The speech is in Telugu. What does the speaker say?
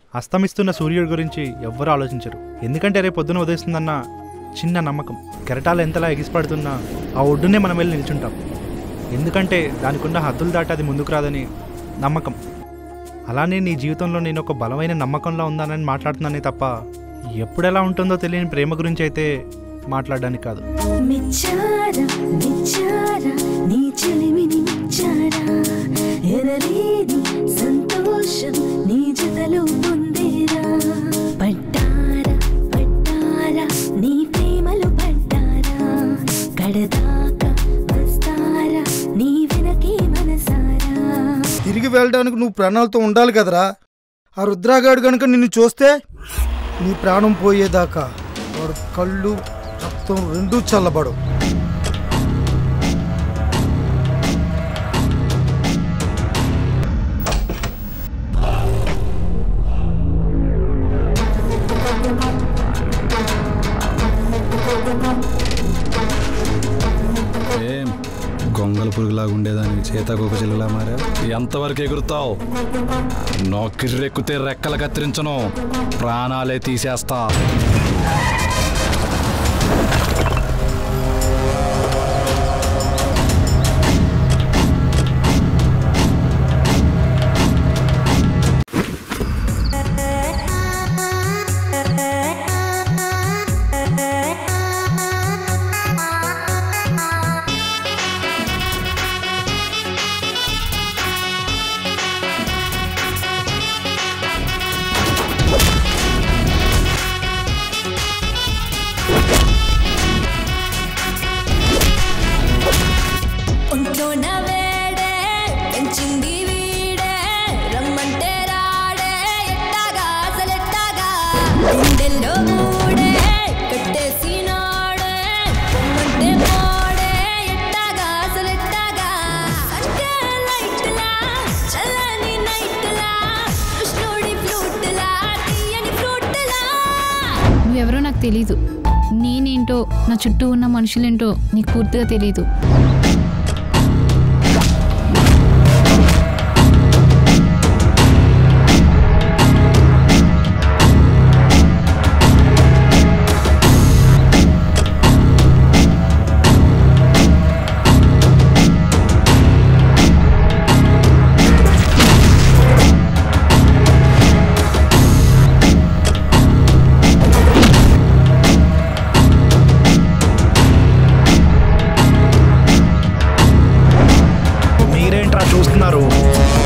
అస్తమిస్తున్న సూర్యుడి గురించి ఎవ్వరూ ఆలోచించరు ఎందుకంటే రేపు పొద్దున ఉదయిస్తుందన్న చిన్న నమ్మకం కెరటాలు ఎంతలా ఎగిసిపడుతున్నా ఆ ఒడ్డునే మనం వెళ్ళి నిల్చుంటాం ఎందుకంటే దానికున్న హద్దులు దాటి అది ముందుకు రాదని నమ్మకం అలానే నీ జీవితంలో నేను ఒక బలమైన నమ్మకంలో ఉందానని మాట్లాడుతున్నానే తప్ప ఎప్పుడెలా ఉంటుందో తెలియని ప్రేమ గురించి అయితే మాట్లాడడానికి కాదు మెచ్చారా మెచ్చారా నీ చెలిమిని మెచ్చారా ఎనలేని సంతోషం నీ జతలో పొందేరా పట్టారా పట్టారా నీ ప్రేమలో పట్టారా కడదాకా వస్తారా నీ వెనకే మనసారా తిరిగి వెళ్ళడానికి నువ్వు ప్రాణాలతో ఉండాలి కదరా ఆ రుద్రాగాడు గనుక నిన్ను చూస్తే నీ ప్రాణం పోయేదాకా వాడు కళ్ళు రక్తం రెండూ చల్లబడు ఏం గొంగల పురుగులాగా ఉండేదానికి చేతకొక చిల్లలా మారా ఎంతవరకు ఎగురుతావు నొక్కిరెక్కితే రెక్కలు కత్తిరించను ప్రాణాలే తీసేస్తా ఒంట్లో నవేడే పెంచింది వీడే రమ్మంటే రాడే ఎట్టాగా అసలెట్టాగా గుండెల్లో మూడే కట్టేసినాడే పొమ్మంటే పోడే ఎట్టాగా అసలెట్టాగా అంటే లైట్లా చల్లని నైట్లా కృష్ణుడి ఫ్లూట్లా తీయని ఫ్రూట్లా నువ్వెవరో నాకు తెలీదు నేనేంటో నా చుట్టూ ఉన్న మనుషులేంటో నీకు పూర్తిగా తెలీదు మీరేంట్రా చూస్తున్నారు